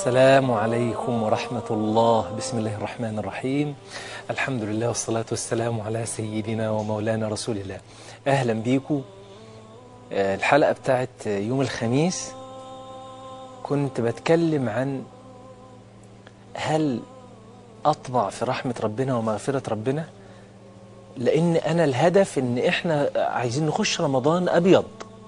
السلام عليكم ورحمة الله بسم الله الرحمن الرحيم الحمد لله والصلاة والسلام على سيدنا ومولانا رسول الله أهلا بيكم آه، الحلقة بتاعت يوم الخميس كنت بتكلم عن هل أطمع في رحمة ربنا ومغفرة ربنا لأن أنا الهدف إن إحنا عايزين نخش رمضان أبيض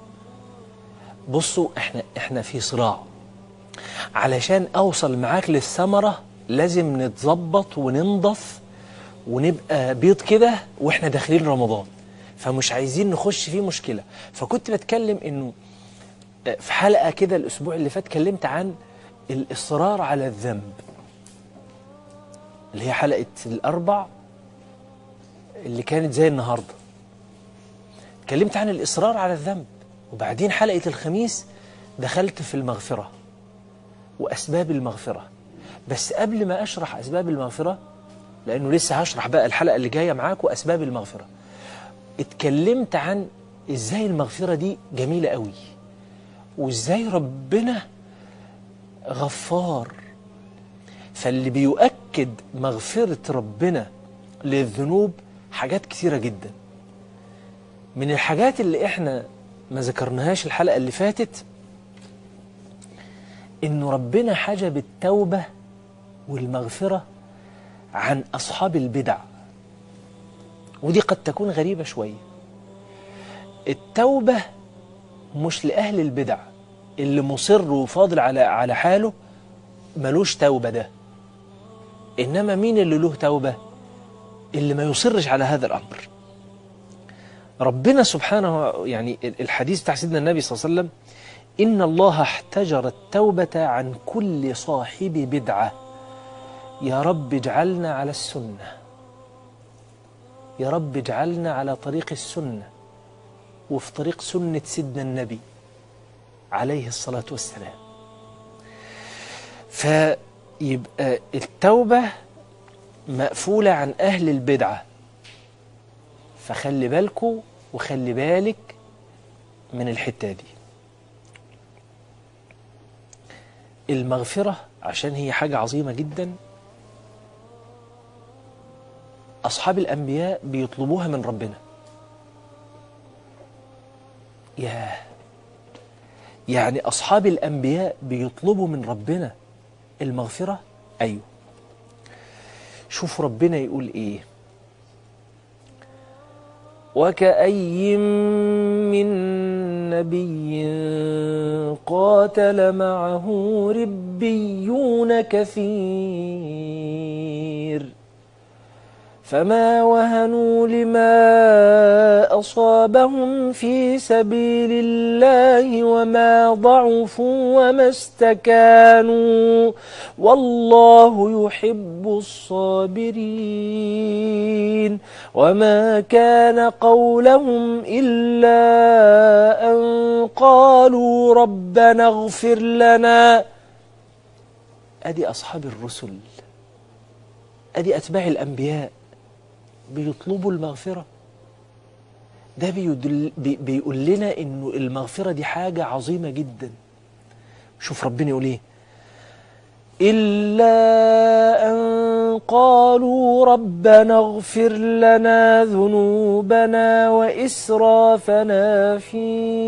بصوا إحنا إحنا في صراع علشان أوصل معاك للثمرة لازم نتظبط وننضف ونبقى بيض كده وإحنا داخلين رمضان فمش عايزين نخش فيه مشكلة فكنت بتكلم إنه في حلقة كده الأسبوع اللي فات كلمت عن الإصرار على الذنب اللي هي حلقة الأربع اللي كانت زي النهاردة اتكلمت عن الإصرار على الذنب وبعدين حلقة الخميس دخلت في المغفرة وأسباب المغفرة بس قبل ما أشرح أسباب المغفرة لأنه لسه هشرح بقى الحلقة اللي جاية معاكم أسباب المغفرة اتكلمت عن إزاي المغفرة دي جميلة قوي وإزاي ربنا غفار فاللي بيؤكد مغفرة ربنا للذنوب حاجات كثيرة جدا من الحاجات اللي احنا ما ذكرناهاش الحلقة اللي فاتت انه ربنا حجب التوبة والمغفرة عن أصحاب البدع ودي قد تكون غريبة شوية التوبة مش لأهل البدع اللي مصر وفاضل على على حاله ملوش توبة ده إنما مين اللي له توبة اللي ما يصرش على هذا الأمر ربنا سبحانه يعني الحديث بتاع سيدنا النبي صلى الله عليه وسلم إن الله احتجر التوبة عن كل صاحب بدعة يا رب اجعلنا على السنة يا رب اجعلنا على طريق السنة وفي طريق سنة سيدنا النبي عليه الصلاة والسلام فيبقى التوبة مقفولة عن أهل البدعة فخلي بالكوا وخلي بالك من الحتة دي المغفرة عشان هي حاجة عظيمة جدا أصحاب الأنبياء بيطلبوها من ربنا ياه يعني أصحاب الأنبياء بيطلبوا من ربنا المغفرة أيوه شوف ربنا يقول إيه وكأي من نبي قاتل معه ربيون كثير فما وهنوا لما أصابهم في سبيل الله وما ضعفوا وما استكانوا والله يحب الصابرين وما كان قولهم إلا أن قالوا ربنا اغفر لنا أدي أصحاب الرسل أدي أتباع الأنبياء بيطلبوا المغفرة ده بيدل بي بيقول لنا إنه المغفرة دي حاجة عظيمة جدا شوف ربنا يقول إيه إلا أن قالوا ربنا اغفر لنا ذنوبنا وإسرافنا في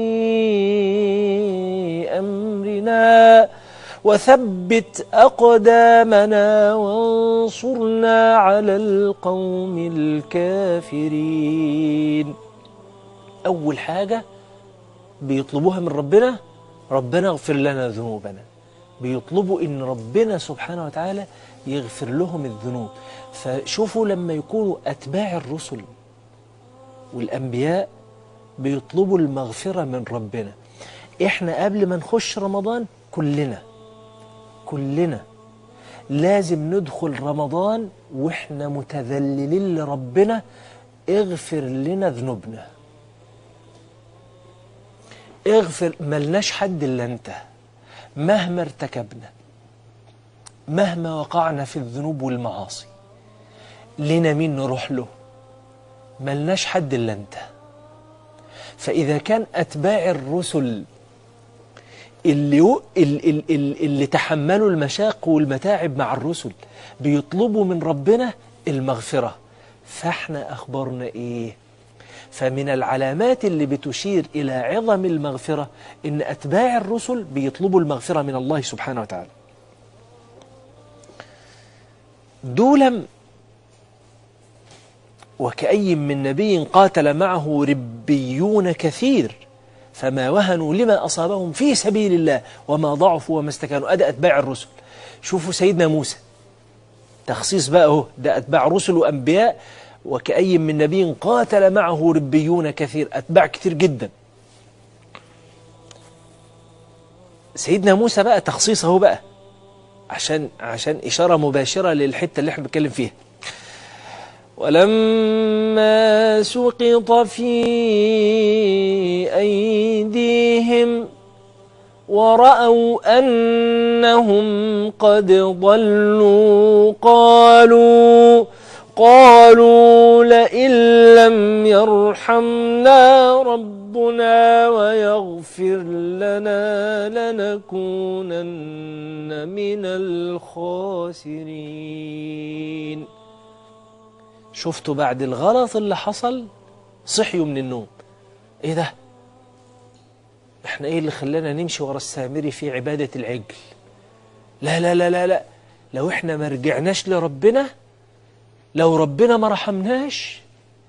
أمرنا وثبت أقدامنا وانصرنا على القوم الكافرين أول حاجة بيطلبوها من ربنا ربنا اغفر لنا ذنوبنا بيطلبوا إن ربنا سبحانه وتعالى يغفر لهم الذنوب فشوفوا لما يكونوا أتباع الرسل والأنبياء بيطلبوا المغفرة من ربنا إحنا قبل ما نخش رمضان كلنا كلنا لازم ندخل رمضان واحنا متذللين لربنا اغفر لنا ذنوبنا اغفر ملناش حد الا انت مهما ارتكبنا مهما وقعنا في الذنوب والمعاصي لنا مين نروح له ملناش حد الا انت فاذا كان اتباع الرسل اللي, و... اللي, اللي تحملوا المشاق والمتاعب مع الرسل بيطلبوا من ربنا المغفرة فاحنا أخبرنا إيه فمن العلامات اللي بتشير إلى عظم المغفرة إن أتباع الرسل بيطلبوا المغفرة من الله سبحانه وتعالى دولا وكأي من نبي قاتل معه ربيون كثير فما وهنوا لما أصابهم في سبيل الله وما ضعفوا وما استكانوا أدى أتباع الرسل شوفوا سيدنا موسى تخصيص بقى هو ده أتباع رسل وأنبياء وكأي من نبي قاتل معه ربيون كثير أتباع كثير جدا سيدنا موسى بقى تخصيصه بقى عشان عشان إشارة مباشرة للحتة اللي احنا بنتكلم فيها ولما سقط في أيديهم ورأوا أنهم قد ضلوا قالوا قالوا لئن لم يرحمنا ربنا ويغفر لنا لنكونن من الخاسرين شفتوا بعد الغلط اللي حصل صحيوا من النوم ايه ده احنا ايه اللي خلانا نمشي ورا السامري في عبادة العجل لا لا لا لا لا لو احنا ما رجعناش لربنا لو ربنا ما رحمناش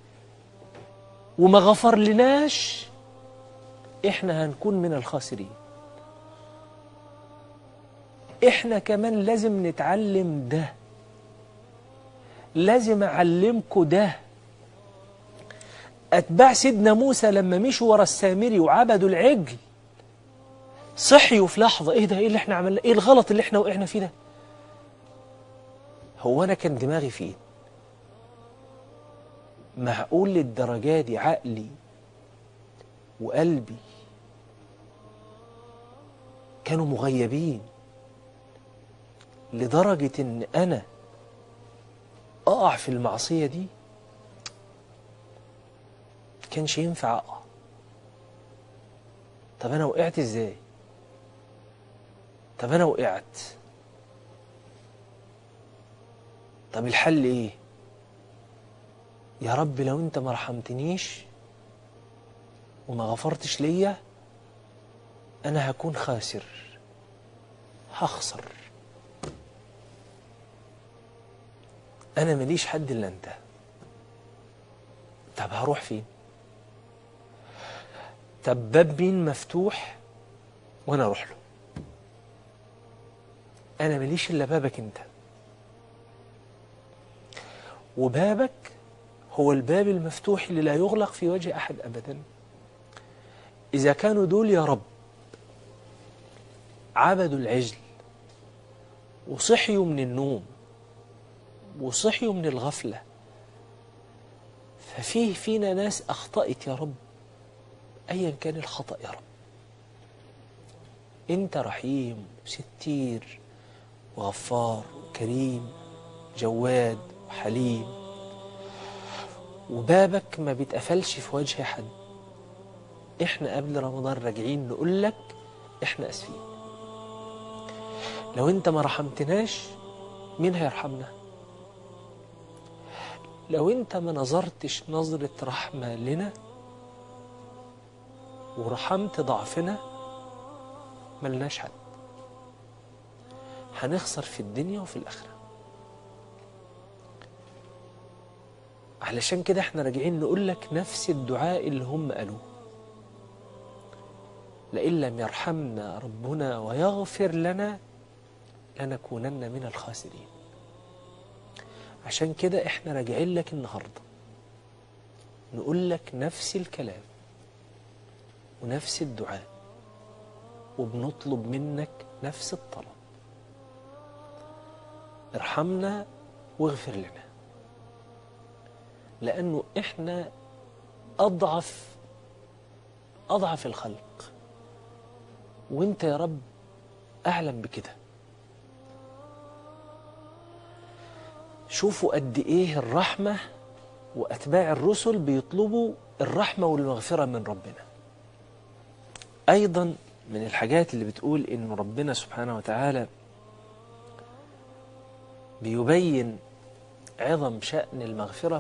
وما غفر لناش احنا هنكون من الخاسرين احنا كمان لازم نتعلم ده لازم اعلمكم ده اتباع سيدنا موسى لما مشوا ورا السامري وعبدوا العجل صحيوا في لحظة ايه ده ايه اللي احنا عملنا ايه الغلط اللي احنا وقعنا فيه ده هو انا كان دماغي فين معقول للدرجة دي عقلي وقلبي كانوا مغيبين لدرجة ان انا اقع في المعصية دي كانش ينفع اقع طب انا وقعت ازاي طب انا وقعت طب الحل ايه يا رب لو انت ما رحمتنيش وما غفرتش ليا انا هكون خاسر هخسر انا ماليش حد الا انت طب هروح فين طب باب مين مفتوح وانا اروح له انا ماليش الا بابك انت وبابك هو الباب المفتوح اللي لا يغلق في وجه احد ابدا اذا كانوا دول يا رب عبدوا العجل وصحيوا من النوم وصحيوا من الغفله ففيه فينا ناس اخطات يا رب ايا كان الخطا يا رب انت رحيم وستير وغفار وكريم جواد وحليم وبابك ما بيتقفلش في وجه حد احنا قبل رمضان راجعين نقول لك احنا اسفين لو انت ما رحمتناش مين هيرحمنا لو انت ما نظرتش نظرة رحمة لنا ورحمت ضعفنا ملناش حد هنخسر في الدنيا وفي الآخرة علشان كده احنا راجعين نقول لك نفس الدعاء اللي هم قالوه لئن لم يرحمنا ربنا ويغفر لنا لنكونن من الخاسرين عشان كده احنا راجعين لك النهارده نقول لك نفس الكلام ونفس الدعاء وبنطلب منك نفس الطلب ارحمنا واغفر لنا لأنه إحنا أضعف أضعف الخلق وإنت يا رب أعلم بكده شوفوا قد إيه الرحمة وأتباع الرسل بيطلبوا الرحمة والمغفرة من ربنا أيضا من الحاجات اللي بتقول إن ربنا سبحانه وتعالى بيبين عظم شأن المغفرة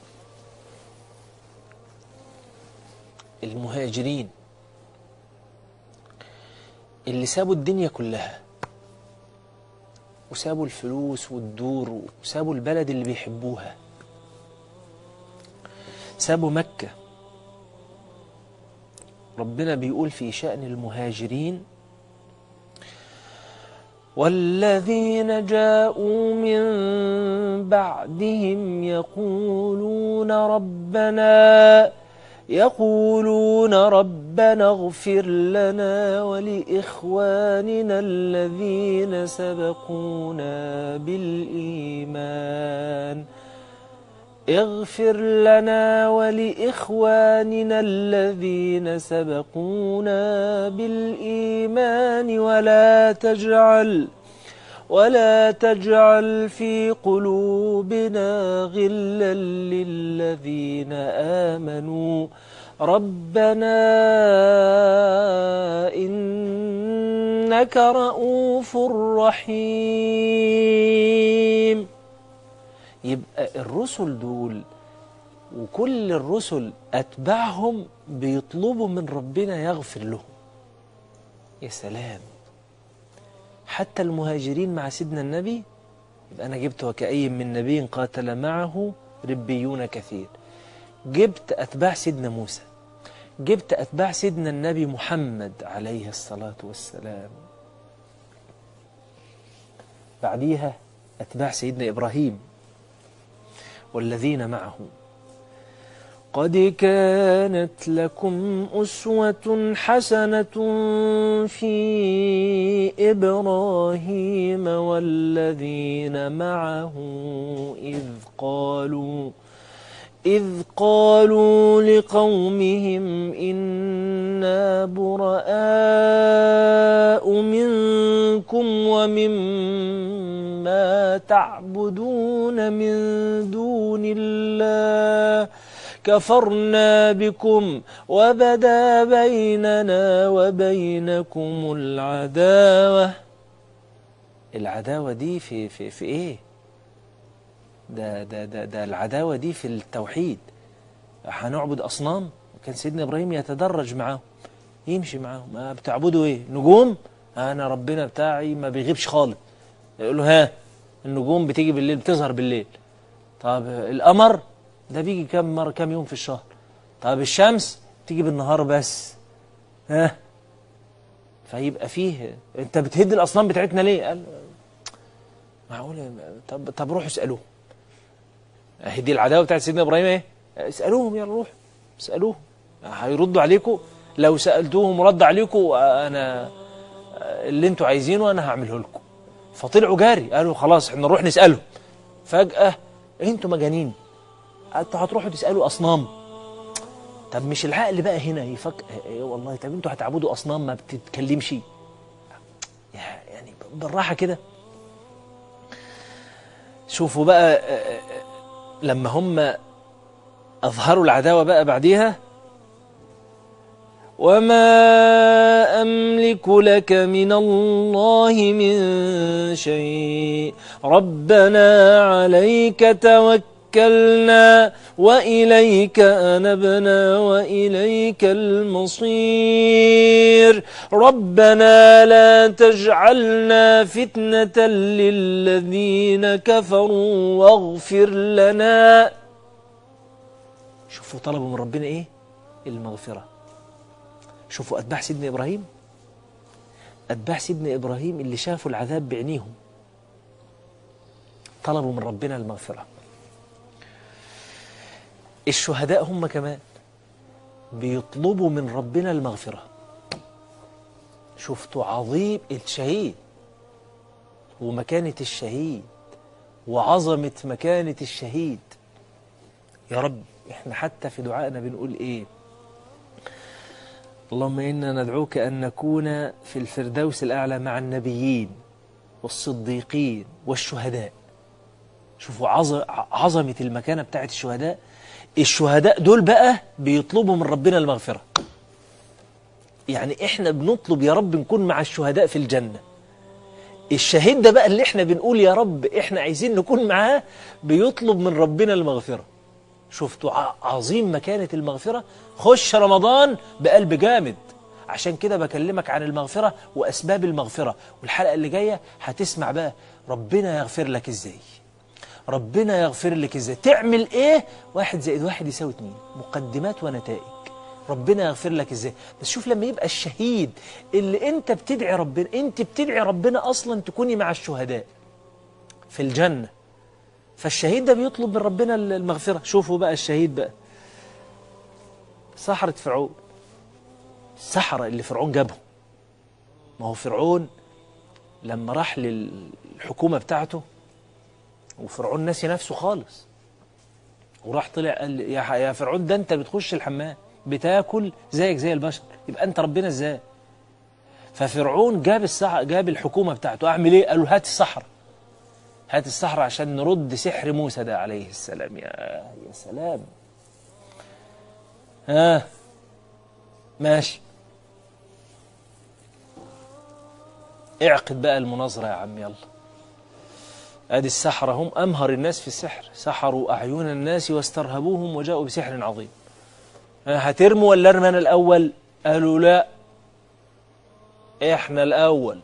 المهاجرين اللي سابوا الدنيا كلها وسابوا الفلوس والدور وسابوا البلد اللي بيحبوها سابوا مكة ربنا بيقول في شأن المهاجرين والذين جاءوا من بعدهم يقولون ربنا يقولون ربنا اغفر لنا ولإخواننا الذين سبقونا بالإيمان اغفر لنا ولإخواننا الذين سبقونا بالإيمان ولا تجعل ولا تجعل في قلوبنا غلا للذين آمنوا ربنا إنك رؤوف رحيم يبقى الرسل دول وكل الرسل أتباعهم بيطلبوا من ربنا يغفر لهم يا سلام حتى المهاجرين مع سيدنا النبي يبقى أنا جبت وكأي من نبي قاتل معه ربيون كثير جبت أتباع سيدنا موسى جبت أتباع سيدنا النبي محمد عليه الصلاة والسلام بعديها أتباع سيدنا إبراهيم والذين معه قد كانت لكم أسوة حسنة في إبراهيم والذين معه إذ قالوا إذ قالوا لقومهم إنا براء منكم ومما تعبدون من دون الله كفرنا بكم وبدا بيننا وبينكم العداوة العداوة دي في, في, في إيه؟ ده, ده, ده, ده العداوة دي في التوحيد هنعبد أصنام كان سيدنا إبراهيم يتدرج معاهم يمشي معاهم ما بتعبدوا إيه نجوم أنا ربنا بتاعي ما بيغيبش خالص يقول له ها النجوم بتيجي بالليل بتظهر بالليل طب القمر ده بيجي كام مرة كام يوم في الشهر طب الشمس تيجي بالنهار بس ها فيبقى فيه انت بتهد الاصنام بتاعتنا ليه قال معقول طب طب روحوا اسالوهم اهي دي العداوه بتاعت سيدنا ابراهيم ايه اسالوهم يلا روحوا اسالوهم هيردوا عليكم لو سالتوهم ورد عليكم انا اللي انتوا عايزينه انا هعمله لكم فطلعوا جاري قالوا خلاص احنا نروح نسالهم فجاه انتوا مجانين انتوا هتروحوا تسالوا اصنام طب مش العقل بقى هنا يفكر ايه والله طب انتوا هتعبدوا اصنام ما بتتكلمش يعني بالراحه كده شوفوا بقى لما هم اظهروا العداوه بقى بعديها وما أملك لك من الله من شيء ربنا عليك توكلنا وإليك أنبنا وإليك المصير ربنا لا تجعلنا فتنة للذين كفروا واغفر لنا شوفوا طلبوا من ربنا إيه المغفرة شوفوا أتباع سيدنا إبراهيم أتباع سيدنا إبراهيم اللي شافوا العذاب بعينيهم طلبوا من ربنا المغفرة الشهداء هم كمان بيطلبوا من ربنا المغفرة شفتوا عظيم الشهيد ومكانة الشهيد وعظمة مكانة الشهيد يا رب احنا حتى في دعائنا بنقول ايه اللهم إنا ندعوك أن نكون في الفردوس الأعلى مع النبيين والصديقين والشهداء شوفوا عظمة المكانة بتاعت الشهداء الشهداء دول بقى بيطلبوا من ربنا المغفرة يعني احنا بنطلب يا رب نكون مع الشهداء في الجنة الشهيد ده بقى اللي احنا بنقول يا رب احنا عايزين نكون معاه بيطلب من ربنا المغفرة شفتوا ع- عظيم مكانة المغفرة خش رمضان بقلب جامد عشان كده بكلمك عن المغفرة وأسباب المغفرة والحلقة اللي جاية هتسمع بقى ربنا يغفر لك ازاي ربنا يغفر لك ازاي تعمل ايه واحد زائد واحد يساوي اتنين مقدمات ونتائج ربنا يغفر لك ازاي بس شوف لما يبقى الشهيد اللي انت بتدعي ربنا انت بتدعي ربنا اصلا تكوني مع الشهداء في الجنة فالشهيد ده بيطلب من ربنا المغفرة شوفوا بقى الشهيد بقى سحرة فرعون السحرة اللي فرعون جابهم ما هو فرعون لما راح للحكومة بتاعته وفرعون ناسي نفسه خالص وراح طلع قال يا ح- يا فرعون ده انت بتخش الحمام بتاكل زيك زي البشر يبقى انت ربنا ازاي ففرعون جاب السح... جاب الحكومه بتاعته اعمل ايه قالوا هات السحره هات السحره عشان نرد سحر موسى ده عليه السلام يا يا سلام ها آه. ماشي اعقد بقى المناظره يا عم يلا ادي السحرة هم امهر الناس في السحر سحروا اعين الناس واسترهبوهم وجاءوا بسحر عظيم هترموا ولا ارمي انا الاول قالوا لا احنا الاول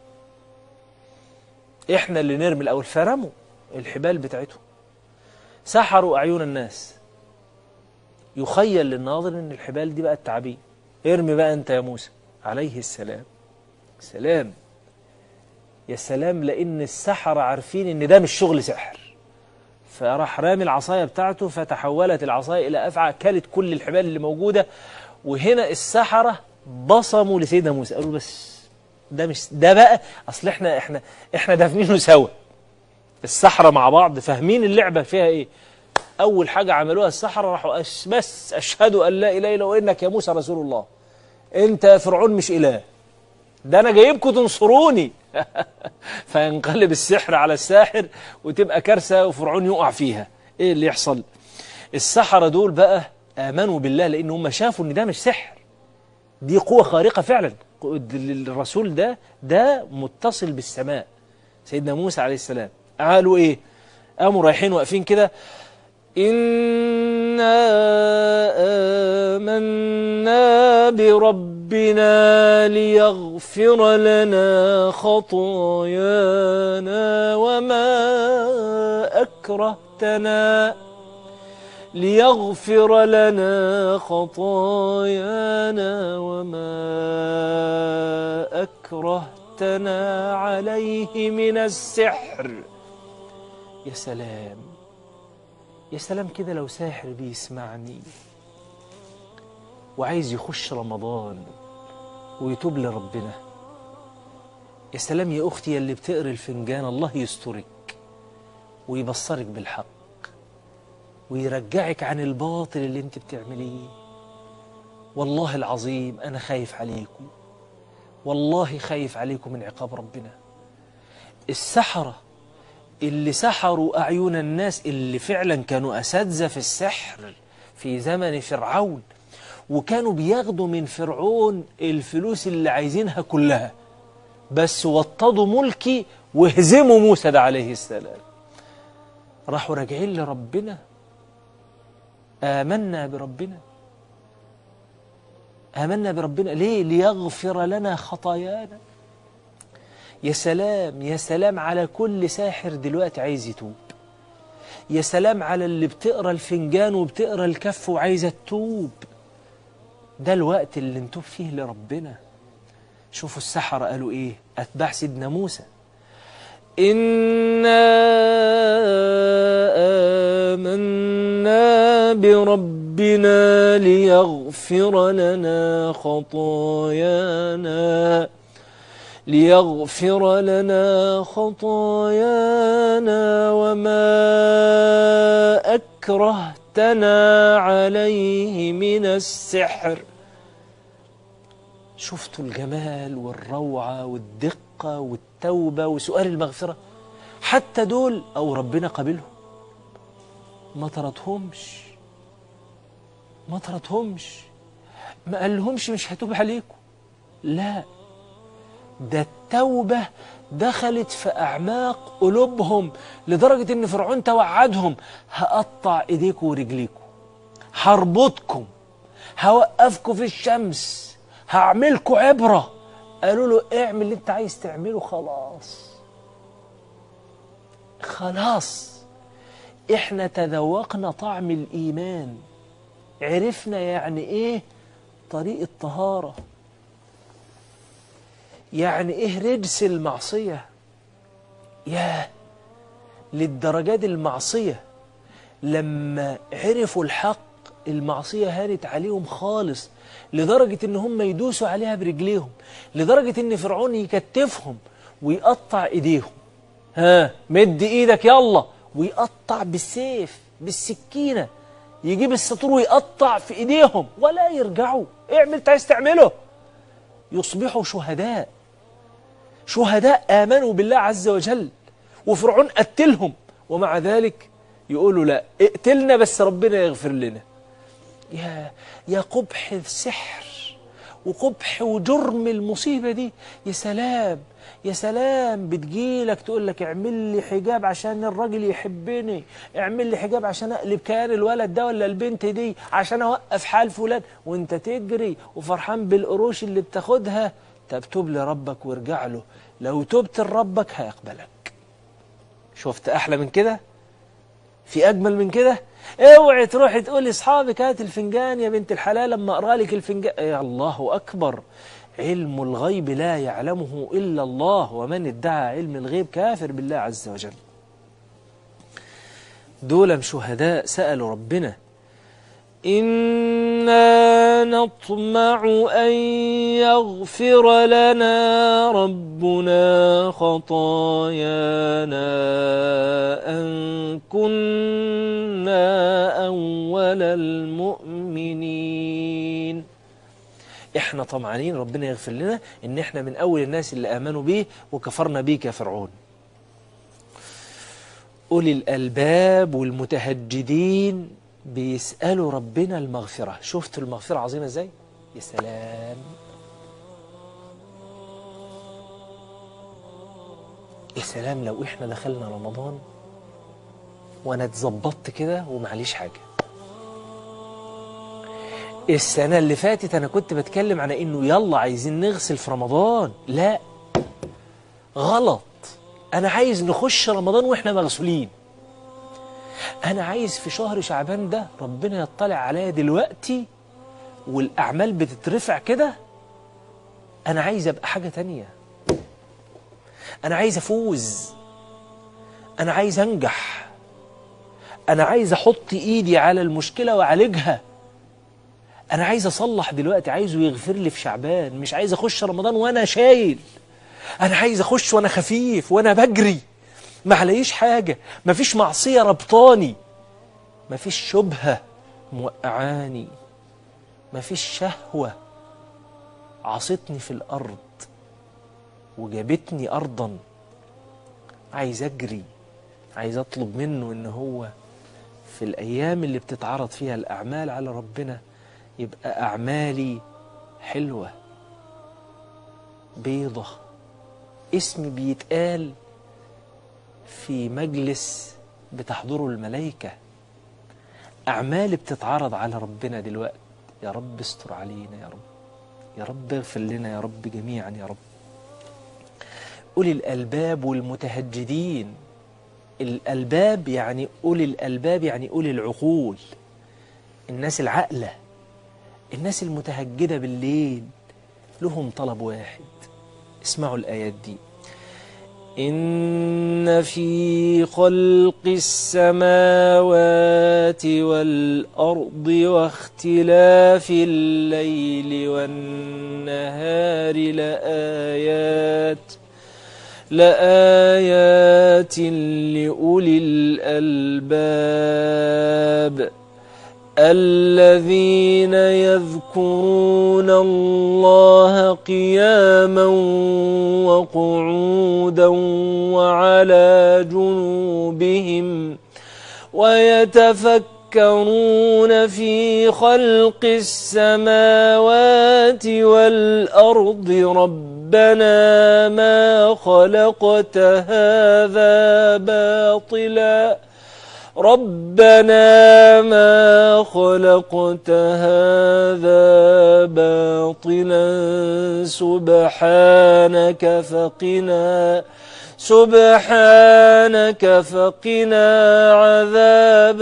احنا اللي نرمي الاول فرموا الحبال بتاعتهم سحروا اعين الناس يخيل للناظر ان الحبال دي بقى التعابين ارمي بقى انت يا موسى عليه السلام سلام يا سلام لان السحرة عارفين ان ده مش شغل سحر فراح رامي العصاية بتاعته فتحولت العصاية إلى أفعى كلت كل الحبال اللي موجودة وهنا السحرة بصموا لسيدنا موسى قالوا بس ده مش ده بقى أصل إحنا إحنا إحنا دافنينه سوا السحرة مع بعض فاهمين اللعبة فيها إيه أول حاجة عملوها السحرة راحوا أش بس أشهد أن لا إله إلا وإنك يا موسى رسول الله أنت يا فرعون مش إله ده أنا جايبكم تنصروني فينقلب السحر على الساحر وتبقى كارثة وفرعون يقع فيها ايه اللي يحصل السحرة دول بقى آمنوا بالله لأن هم شافوا ان ده مش سحر دي قوة خارقة فعلا الرسول ده ده متصل بالسماء سيدنا موسى عليه السلام قالوا ايه قاموا رايحين واقفين كده إنا آمنا بربنا ليغفر لنا خطايانا وما أكرهتنا ليغفر لنا خطايانا وما أكرهتنا عليه من السحر يا سلام يا سلام كده لو ساحر بيسمعني وعايز يخش رمضان ويتوب لربنا يا سلام يا أختي يا اللي بتقري الفنجان الله يسترك ويبصرك بالحق ويرجعك عن الباطل اللي انت بتعمليه والله العظيم أنا خايف عليكم والله خايف عليكم من عقاب ربنا السحرة اللي سحروا أعين الناس اللي فعلا كانوا أساتذة في السحر في زمن فرعون وكانوا بياخدوا من فرعون الفلوس اللي عايزينها كلها بس وطدوا ملكي وهزموا موسى ده عليه السلام راحوا راجعين لربنا آمنا بربنا آمنا بربنا ليه ليغفر لنا خطايانا يا سلام يا سلام على كل ساحر دلوقتي عايز يتوب يا سلام على اللي بتقرا الفنجان وبتقرا الكف وعايزه تتوب ده الوقت اللي نتوب فيه لربنا شوفوا السحرة قالوا ايه اتباع سيدنا موسى إنا آمنا بربنا ليغفر لنا خطايانا ليغفر لنا خطايانا وما أكرهتنا عليه من السحر شفتوا الجمال والروعة والدقة والتوبة وسؤال المغفرة حتى دول أو ربنا قبلهم ما طردهمش ما طردهمش ما قالهمش مش هتوب عليكم لا ده التوبة دخلت في أعماق قلوبهم لدرجة إن فرعون توعدهم هقطع إيديكم ورجليكم هربطكم هوقفكم في الشمس هعملكم عبرة قالوا له اعمل اللي انت عايز تعمله خلاص خلاص احنا تذوقنا طعم الإيمان عرفنا يعني ايه طريق الطهارة يعني ايه رجس المعصية ياه للدرجات المعصية لما عرفوا الحق المعصية هانت عليهم خالص لدرجة ان هم يدوسوا عليها برجليهم لدرجة ان فرعون يكتفهم ويقطع ايديهم ها مد ايدك يلا ويقطع بالسيف بالسكينة يجيب السطور ويقطع في ايديهم ولا يرجعوا اعمل انت عايز تعمله يصبحوا شهداء شهداء آمنوا بالله عز وجل وفرعون قتلهم ومع ذلك يقولوا لا اقتلنا بس ربنا يغفر لنا يا يا قبح السحر وقبح وجرم المصيبة دي يا سلام يا سلام بتجيلك تقول لك اعمل لي حجاب عشان الراجل يحبني اعمل لي حجاب عشان اقلب كيان الولد ده ولا البنت دي عشان اوقف حال فلان وانت تجري وفرحان بالقروش اللي بتاخدها طب توب لربك وارجع له لو تبت لربك هيقبلك شفت احلى من كده في اجمل من كده اوعي تروحي تقول لاصحابك هات الفنجان يا بنت الحلال لما اقرا لك الفنجان يا الله اكبر علم الغيب لا يعلمه الا الله ومن ادعى علم الغيب كافر بالله عز وجل دول شهداء سالوا ربنا إنا نطمع أن يغفر لنا ربنا خطايانا أن كنا أول المؤمنين احنا طمعانين ربنا يغفر لنا ان احنا من اول الناس اللي امنوا به وكفرنا بيك يا فرعون اولي الالباب والمتهجدين بيسألوا ربنا المغفرة شفت المغفرة عظيمة ازاي يا سلام يا سلام لو احنا دخلنا رمضان وانا اتظبطت كده ومعليش حاجة السنة اللي فاتت انا كنت بتكلم عن انه يلا عايزين نغسل في رمضان لا غلط انا عايز نخش رمضان واحنا مغسولين أنا عايز في شهر شعبان ده ربنا يطلع عليا دلوقتي والأعمال بتترفع كده أنا عايز أبقى حاجة تانية أنا عايز أفوز أنا عايز أنجح أنا عايز أحط إيدي على المشكلة وأعالجها أنا عايز أصلح دلوقتي عايزه يغفر لي في شعبان مش عايز أخش رمضان وأنا شايل أنا عايز أخش وأنا خفيف وأنا بجري ما عليش حاجة ما فيش معصية ربطاني ما فيش شبهة موقعاني ما فيش شهوة عصتني في الأرض وجابتني أرضا عايز أجري عايز أطلب منه إن هو في الأيام اللي بتتعرض فيها الأعمال على ربنا يبقى أعمالي حلوة بيضة اسمي بيتقال في مجلس بتحضره الملائكة أعمال بتتعرض على ربنا دلوقتي يا رب استر علينا يا رب يا رب اغفر لنا يا رب جميعا يا رب أولي الألباب والمتهجدين الألباب يعني أولي الألباب يعني أولي العقول الناس العقلة الناس المتهجدة بالليل لهم طلب واحد اسمعوا الآيات دي إن في خلق السماوات والأرض واختلاف الليل والنهار لآيات لآيات لأولي الألباب الذين يذكرون الله قياما وقعودا وعلى جنوبهم يتفكرون في خلق السماوات والأرض ربنا ما خلقت هذا باطلا ربنا ما خلقت هذا باطلا سبحانك فقنا سبحانك فقنا عذاب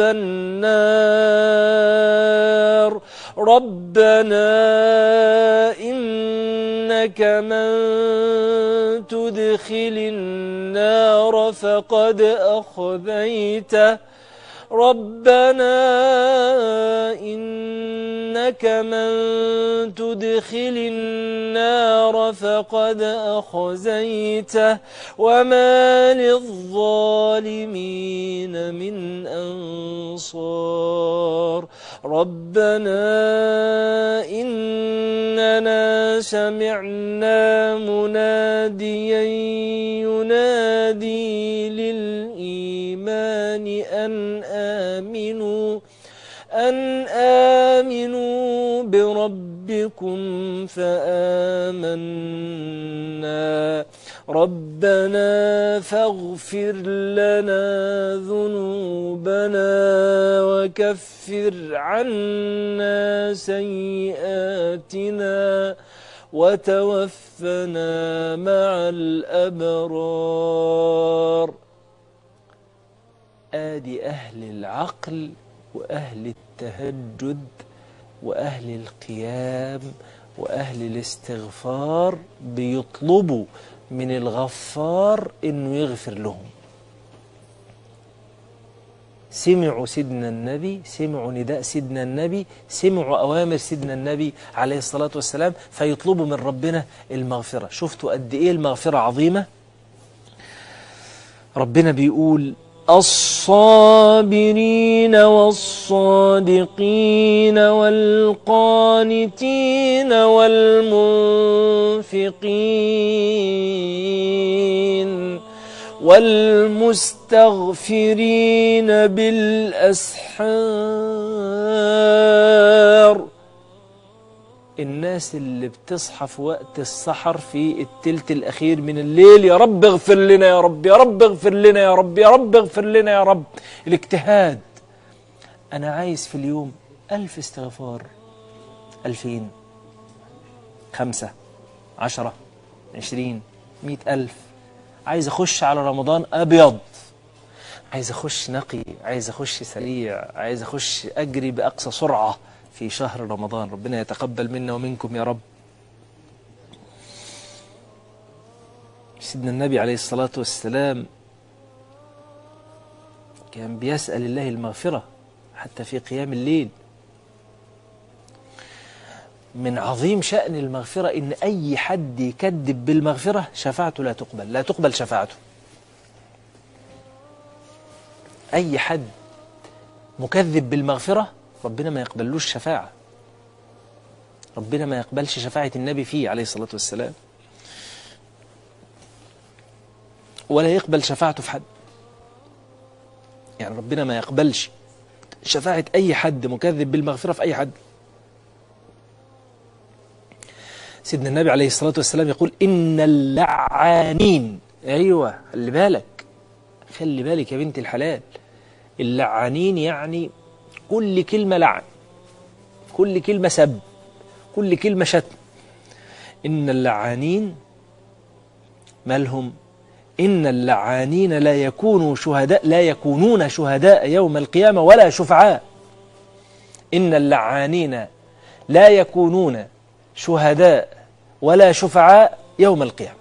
النار ربنا إنك من تدخل النار فقد أخذيته ربنا إنك من تدخل النار فقد أخزيته وما للظالمين من أنصار ربنا إننا سمعنا مناديا ينادي للإيمان أن آمنوا أن آمنوا بربكم فآمنا ربنا فاغفر لنا ذنوبنا وكفر عنا سيئاتنا وتوفنا مع الأبرار آدي أهل العقل وأهل التهجد وأهل القيام وأهل الاستغفار بيطلبوا من الغفار إنه يغفر لهم سمعوا سيدنا النبي سمعوا نداء سيدنا النبي سمعوا أوامر سيدنا النبي عليه الصلاة والسلام فيطلبوا من ربنا المغفرة شفتوا قد إيه المغفرة عظيمة ربنا بيقول الصابرين والصادقين والقانتين والمنفقين والمستغفرين بالأسحار الناس اللي بتصحى في وقت السحر في التلت الأخير من الليل يا رب اغفر لنا يا رب يا رب اغفر لنا يا رب يا رب اغفر لنا يا رب الاجتهاد أنا عايز في اليوم ألف استغفار ألفين خمسة عشرة عشرين مئة ألف عايز أخش على رمضان أبيض عايز أخش نقي عايز أخش سريع عايز أخش أجري بأقصى سرعة في شهر رمضان ربنا يتقبل منا ومنكم يا رب سيدنا النبي عليه الصلاة والسلام كان بيسأل الله المغفرة حتى في قيام الليل من عظيم شأن المغفرة إن أي حد يكذب بالمغفرة شفاعته لا تقبل لا تقبل شفاعته أي حد مكذب بالمغفرة ربنا ما يقبلوش شفاعة ربنا ما يقبلش شفاعة النبي فيه عليه الصلاة والسلام ولا يقبل شفاعته في حد يعني ربنا ما يقبلش شفاعة أي حد مكذب بالمغفرة في أي حد سيدنا النبي عليه الصلاة والسلام يقول إن اللعانين أيوة خلي بالك خلي بالك يا بنت الحلال اللعانين يعني كل كلمة لعن كل كلمة سب كل كلمة شتم إن اللعانين مالهم إن اللعانين لا يكونوا شهداء لا يكونون شهداء يوم القيامة ولا شفعاء إن اللعانين لا يكونون شهداء ولا شفعاء يوم القيامة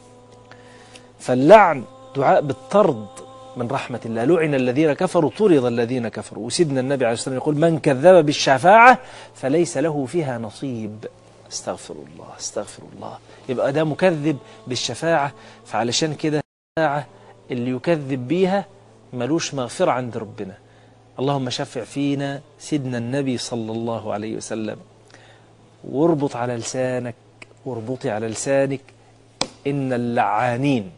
فاللعن دعاء بالطرد من رحمة الله لعن الذين كفروا طرد الذين كفروا وسيدنا النبي عليه الصلاة والسلام يقول من كذب بالشفاعة فليس له فيها نصيب استغفر الله استغفر الله يبقى ده مكذب بالشفاعة فعلشان كده الشفاعة اللي يكذب بيها ملوش مغفرة عند ربنا اللهم شفع فينا سيدنا النبي صلى الله عليه وسلم واربط على لسانك واربطي على لسانك إن اللعانين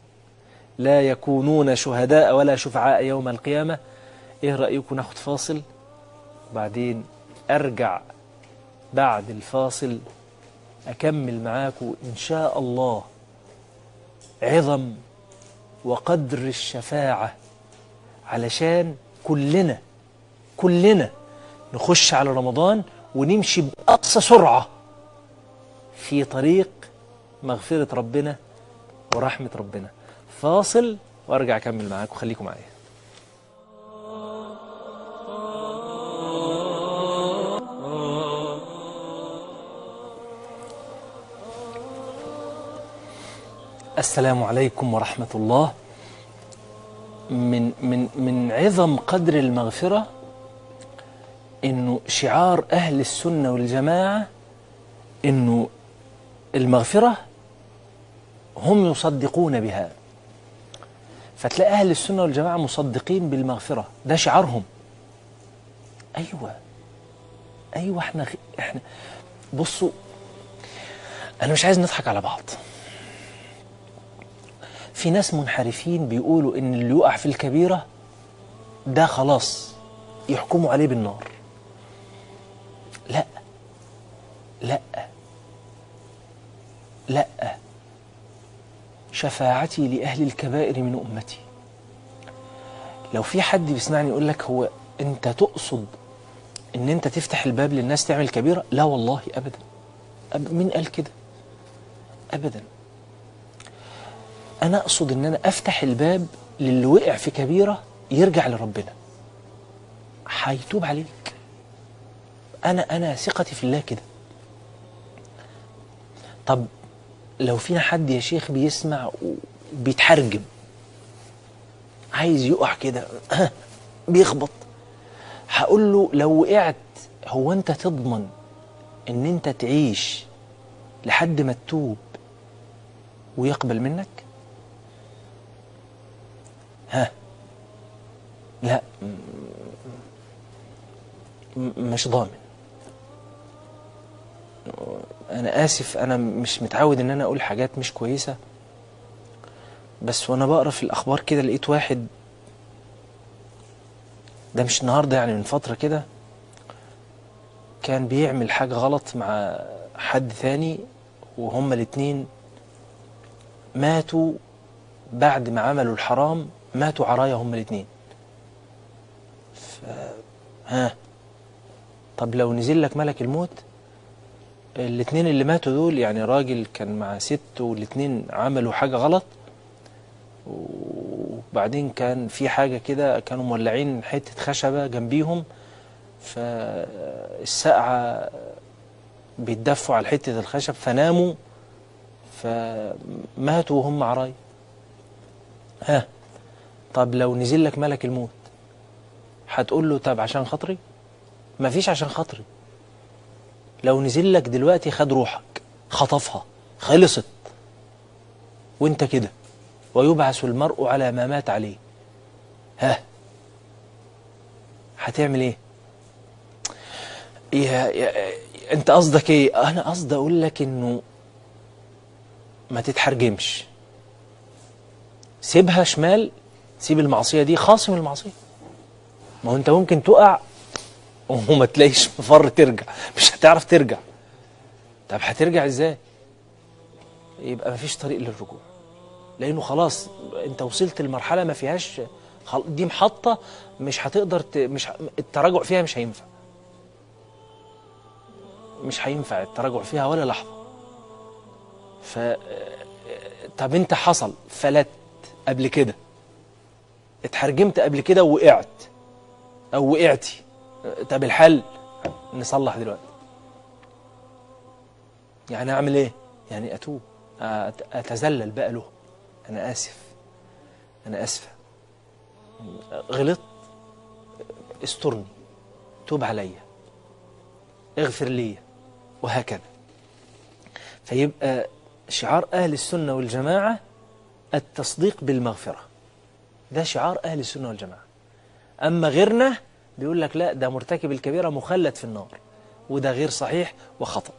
لا يكونون شهداء ولا شفعاء يوم القيامة إيه رأيكم ناخد فاصل وبعدين أرجع بعد الفاصل أكمل معاكم إن شاء الله عظم وقدر الشفاعة علشان كلنا كلنا نخش على رمضان ونمشي بأقصى سرعة في طريق مغفرة ربنا ورحمة ربنا فاصل وارجع اكمل معاكم خليكم معايا السلام عليكم ورحمة الله من من من عظم قدر المغفرة انه شعار اهل السنة والجماعة انه المغفرة هم يصدقون بها فتلاقي أهل السنة والجماعة مصدقين بالمغفرة ده شعارهم أيوة أيوة احنا احنا بصوا أنا مش عايز نضحك على بعض في ناس منحرفين بيقولوا إن اللي يقع في الكبيرة ده خلاص يحكموا عليه بالنار لا لا لا شفاعتي لأهل الكبائر من أمتي لو في حد بيسمعني يقول لك هو أنت تقصد أن أنت تفتح الباب للناس تعمل كبيرة لا والله أبدا أب مين قال كده أبدا أنا أقصد أن أنا أفتح الباب للي وقع في كبيرة يرجع لربنا هيتوب عليك أنا أنا ثقتي في الله كده طب لو فينا حد يا شيخ بيسمع وبيتحرجم عايز يقع كده بيخبط هقول له لو وقعت هو انت تضمن ان انت تعيش لحد ما تتوب ويقبل منك ها لا مش ضامن انا اسف انا مش متعود ان انا اقول حاجات مش كويسه بس وانا بقرا في الاخبار كده لقيت واحد ده مش النهارده يعني من فتره كده كان بيعمل حاجه غلط مع حد ثاني وهما الاتنين ماتوا بعد ما عملوا الحرام ماتوا عرايا هما الاتنين ف... ها طب لو نزل لك ملك الموت الاثنين اللي ماتوا دول يعني راجل كان مع ست والاثنين عملوا حاجة غلط وبعدين كان في حاجة كده كانوا مولعين حتة خشبة جنبيهم فالسقعة بيتدفوا على حتة الخشب فناموا فماتوا وهم عراي ها طب لو نزل لك ملك الموت هتقول له طب عشان خاطري مفيش عشان خاطري لو نزل لك دلوقتي خد روحك خطفها خلصت وانت كده ويبعث المرء على ما مات عليه ها هتعمل ايه يا, يا انت قصدك ايه انا قصدي اقول لك انه ما تتحرجمش سيبها شمال سيب المعصيه دي خاصم المعصيه ما هو انت ممكن تقع وما تلاقيش مفر ترجع مش هتعرف ترجع طب هترجع ازاي يبقى مفيش طريق للرجوع لانه خلاص انت وصلت لمرحله ما فيهاش دي محطه مش هتقدر ت... مش ه... التراجع فيها مش هينفع مش هينفع التراجع فيها ولا لحظه ف طب انت حصل فلت قبل كده اتحرجمت قبل كده ووقعت او وقعتي طب الحل نصلح دلوقتي يعني اعمل ايه يعني اتوب اتذلل بقى له انا اسف انا اسفه غلطت استرني توب عليا اغفر لي وهكذا فيبقى شعار اهل السنه والجماعه التصديق بالمغفره ده شعار اهل السنه والجماعه اما غيرنا بيقول لك لا ده مرتكب الكبيرة مخلد في النار وده غير صحيح وخطأ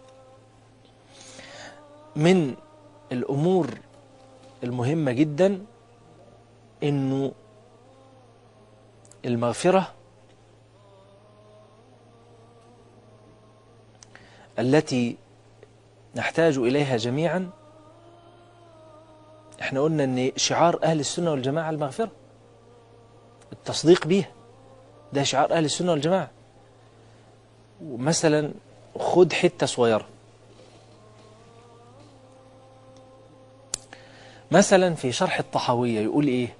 من الأمور المهمة جدا إنه المغفرة التي نحتاج إليها جميعا احنا قلنا ان شعار أهل السنة والجماعة المغفرة التصديق بيها ده شعار أهل السنة والجماعة ومثلا خد حتة صغيرة مثلا في شرح الطحاوية يقول إيه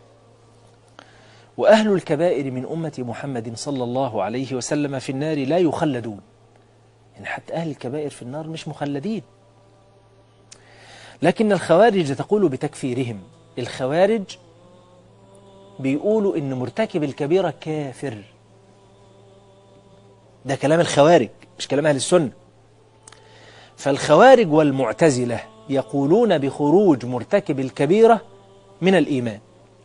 وأهل الكبائر من أمة محمد صلى الله عليه وسلم في النار لا يخلدون يعني حتى أهل الكبائر في النار مش مخلدين لكن الخوارج تقول بتكفيرهم الخوارج بيقولوا إن مرتكب الكبيرة كافر ده كلام الخوارج مش كلام أهل السنة فالخوارج والمعتزلة يقولون بخروج مرتكب الكبيرة من الإيمان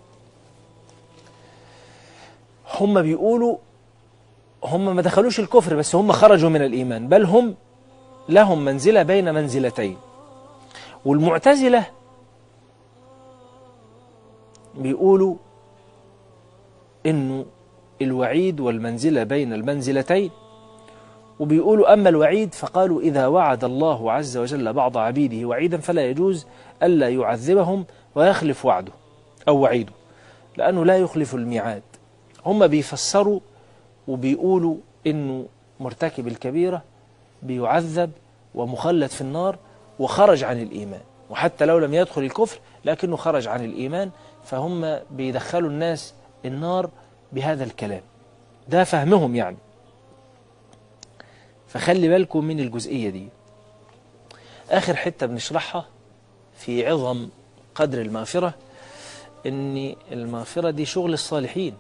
هم بيقولوا هم ما دخلوش الكفر بس هم خرجوا من الإيمان بل هم لهم منزلة بين منزلتين والمعتزلة بيقولوا إنه الوعيد والمنزلة بين المنزلتين وبيقولوا أما الوعيد فقالوا إذا وعد الله عز وجل بعض عبيده وعيدا فلا يجوز ألا يعذبهم ويخلف وعده أو وعيده لأنه لا يخلف الميعاد هم بيفسروا وبيقولوا إنه مرتكب الكبيرة بيعذب ومخلد في النار وخرج عن الإيمان وحتى لو لم يدخل الكفر لكنه خرج عن الإيمان فهم بيدخلوا الناس النار بهذا الكلام ده فهمهم يعني فخلي بالكم من الجزئية دي آخر حتة بنشرحها في عظم قدر المغفرة إن المغفرة دي شغل الصالحين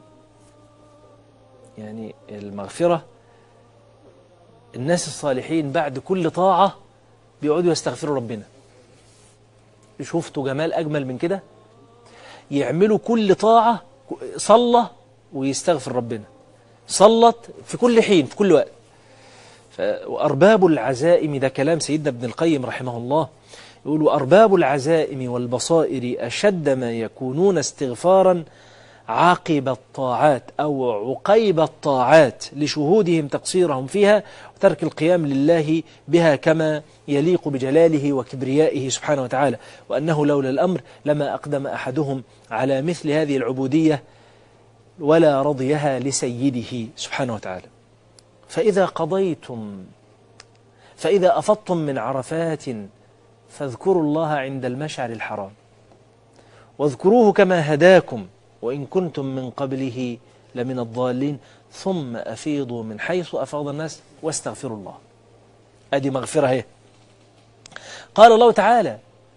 يعني المغفرة الناس الصالحين بعد كل طاعة بيقعدوا يستغفروا ربنا شفتوا جمال أجمل من كده يعملوا كل طاعة صلى ويستغفر ربنا صلت في كل حين في كل وقت وأرباب العزائم ده كلام سيدنا ابن القيم رحمه الله يقول وأرباب العزائم والبصائر أشد ما يكونون استغفارا عقب الطاعات أو عقيب الطاعات لشهودهم تقصيرهم فيها وترك القيام لله بها كما يليق بجلاله وكبريائه سبحانه وتعالى وأنه لولا الأمر لما أقدم أحدهم على مثل هذه العبودية ولا رضيها لسيده سبحانه وتعالى فإذا قضيتم فإذا أفضتم من عرفات فاذكروا الله عند المشعر الحرام واذكروه كما هداكم وإن كنتم من قبله لمن الضالين ثم أفيضوا من حيث أفاض الناس واستغفروا الله أدي مغفرة هي قال الله تعالى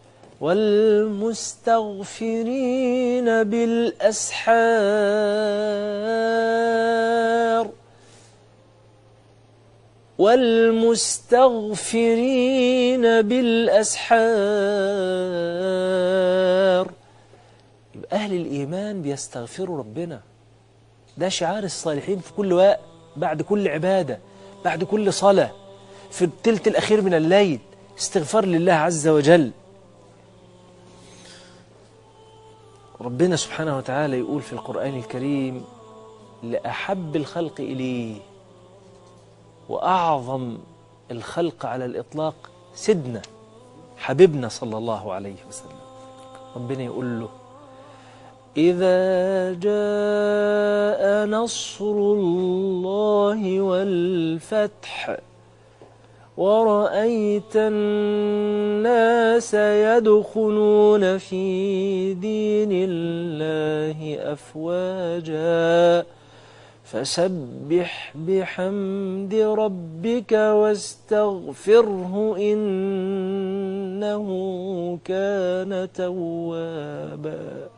والمستغفرين بالأسحار والمستغفرين بالأسحار يبقى أهل الإيمان بيستغفروا ربنا ده شعار الصالحين في كل وقت بعد كل عبادة بعد كل صلاة في التلت الأخير من الليل استغفار لله عز وجل ربنا سبحانه وتعالى يقول في القرآن الكريم لأحب الخلق إليه وأعظم الخلق على الإطلاق سيدنا حبيبنا صلى الله عليه وسلم ربنا يقول له إذا جاء نصر الله والفتح ورأيت الناس يدخلون في دين الله أفواجا فسبح بحمد ربك واستغفره إنه كان توابا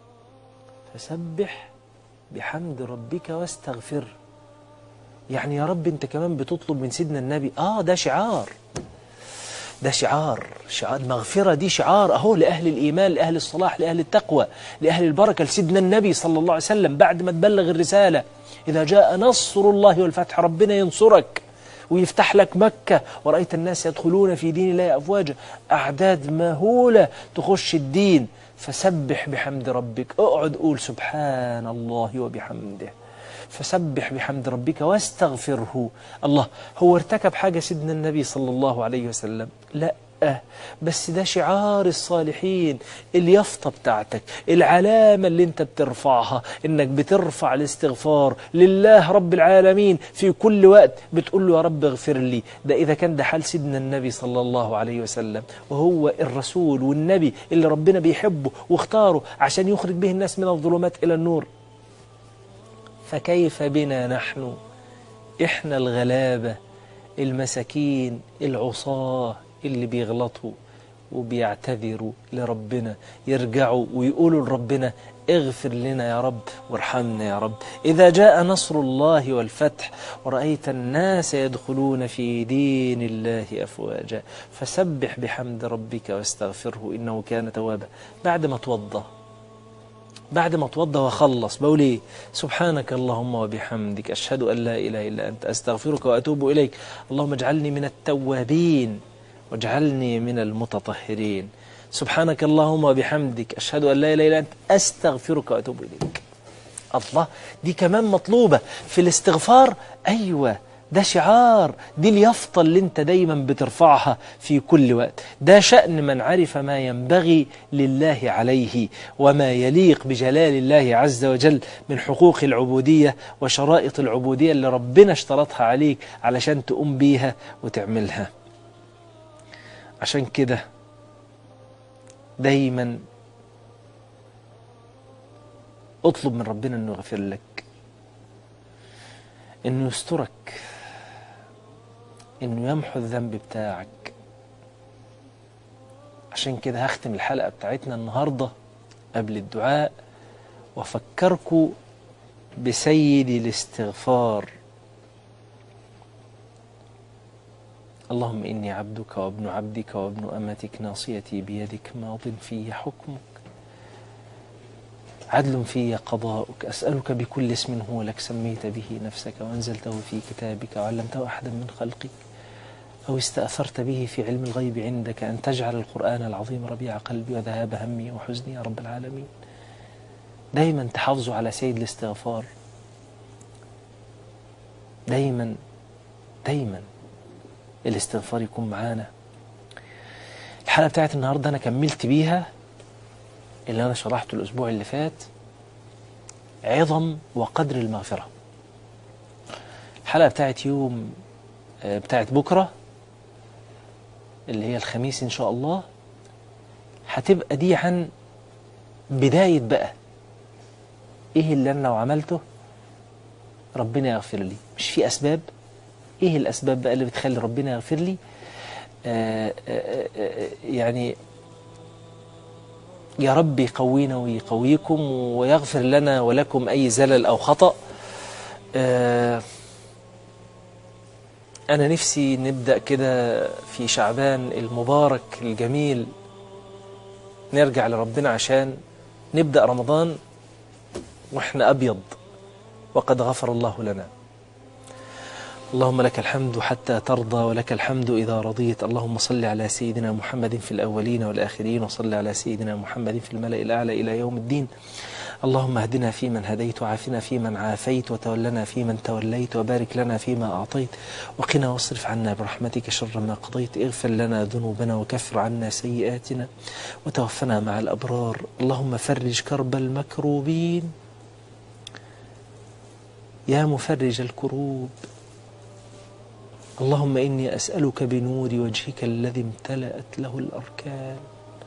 فسبح بحمد ربك واستغفره يعني يا رب انت كمان بتطلب من سيدنا النبي اه ده شعار ده شعار شعار المغفرة دي شعار اهو لأهل الإيمان لأهل الصلاح لأهل التقوى لأهل البركة لسيدنا النبي صلى الله عليه وسلم بعد ما تبلغ الرسالة إذا جاء نصر الله والفتح ربنا ينصرك ويفتح لك مكة ورأيت الناس يدخلون في دين الله أفواجا أعداد مهولة تخش الدين فسبح بحمد ربك اقعد قول سبحان الله وبحمده فسبح بحمد ربك واستغفره الله هو ارتكب حاجة سيدنا النبي صلى الله عليه وسلم لا بس ده شعار الصالحين اليافطة بتاعتك العلامة اللي انت بترفعها انك بترفع الاستغفار لله رب العالمين في كل وقت بتقول له يا رب اغفر لي ده اذا كان ده حال سيدنا النبي صلى الله عليه وسلم وهو الرسول والنبي اللي ربنا بيحبه واختاره عشان يخرج به الناس من الظلمات الى النور فكيف بنا نحن احنا الغلابة المساكين العصاه اللي بيغلطوا وبيعتذروا لربنا يرجعوا ويقولوا لربنا اغفر لنا يا رب وارحمنا يا رب إذا جاء نصر الله والفتح ورأيت الناس يدخلون في دين الله أفواجا فسبح بحمد ربك واستغفره إنه كان توابا بعد ما توضى بعد ما توضى وخلص بقول ايه سبحانك اللهم وبحمدك أشهد أن لا إله إلا أنت أستغفرك وأتوب إليك اللهم اجعلني من التوابين واجعلني من المتطهرين سبحانك اللهم وبحمدك أشهد أن لا إله إلا أنت أستغفرك وأتوب إليك الله دي كمان مطلوبة في الاستغفار أيوة ده شعار دي اليافطة اللي انت دايما بترفعها في كل وقت ده شأن من عرف ما ينبغي لله عليه وما يليق بجلال الله عز وجل من حقوق العبودية وشرائط العبودية اللي ربنا اشترطها عليك علشان تقوم بيها وتعملها عشان كده دايما اطلب من ربنا انه يغفر لك انه يسترك انه يمحو الذنب بتاعك عشان كده هختم الحلقة بتاعتنا النهاردة قبل الدعاء وافكركم بسيد الاستغفار اللهم إني عبدك وابن عبدك وابن أمتك ناصيتي بيدك ماض في حكمك عدل في قضاؤك أسألك بكل اسم هو لك سميت به نفسك وأنزلته في كتابك وعلمته أحدا من خلقك أو استأثرت به في علم الغيب عندك أن تجعل القرآن العظيم ربيع قلبي وذهاب همي وحزني يا رب العالمين دايما تحافظوا على سيد الاستغفار دايما دايما الاستغفار يكون معانا الحلقة بتاعت النهاردة أنا كملت بيها اللي أنا شرحته الأسبوع اللي فات عظم وقدر المغفرة الحلقة بتاعت يوم بتاعت بكرة اللي هي الخميس إن شاء الله هتبقى دي عن بداية بقى إيه اللي أنا لو عملته ربنا يغفر لي مش في أسباب ايه الاسباب بقى اللي بتخلي ربنا يغفر لي آآ آآ يعني يا رب يقوينا ويقويكم ويغفر لنا ولكم اي زلل او خطا انا نفسي نبدا كده في شعبان المبارك الجميل نرجع لربنا عشان نبدا رمضان واحنا ابيض وقد غفر الله لنا اللهم لك الحمد حتى ترضى ولك الحمد إذا رضيت اللهم صل على سيدنا محمد في الأولين والآخرين وصل على سيدنا محمد في الملأ الأعلى إلى يوم الدين اللهم اهدنا فيمن هديت وعافنا فيمن عافيت وتولنا فيمن توليت وبارك لنا فيما أعطيت وقنا واصرف عنا برحمتك شر ما قضيت اغفر لنا ذنوبنا وكفر عنا سيئاتنا وتوفنا مع الأبرار اللهم فرج كرب المكروبين يا مفرج الكروب اللهم إني أسألك بنور وجهك الذي امتلأت له الأركان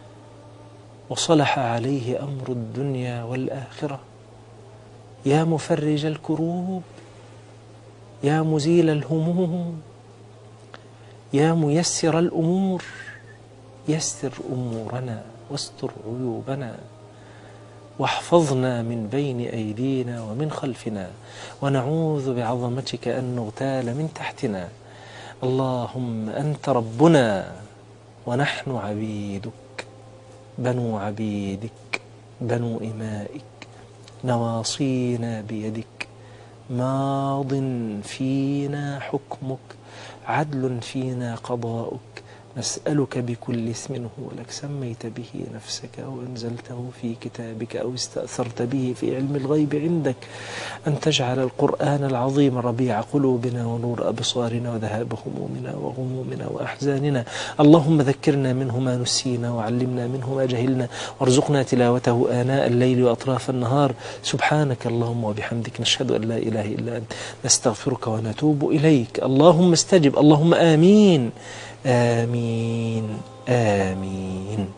وصلح عليه أمر الدنيا والآخرة يا مفرج الكروب يا مزيل الهموم يا ميسر الأمور يسر أمورنا واستر عيوبنا واحفظنا من بين أيدينا ومن خلفنا ونعوذ بعظمتك أن نغتال من تحتنا اللهم أنت ربنا ونحن عبيدك بنو عبيدك بنو إمائك نواصينا بيدك ماض فينا حكمك عدل فينا قضاؤك نسألك بكل اسم هو لك سميت به نفسك أو أنزلته في كتابك أو استأثرت به في علم الغيب عندك أن تجعل القرآن العظيم ربيع قلوبنا ونور أبصارنا وذهاب همومنا وغمومنا وأحزاننا اللهم ذكرنا منه ما نسينا وعلمنا منه ما جهلنا وارزقنا تلاوته آناء الليل وأطراف النهار سبحانك اللهم وبحمدك نشهد أن لا إله إلا أنت نستغفرك ونتوب إليك اللهم استجب اللهم آمين آمين آمين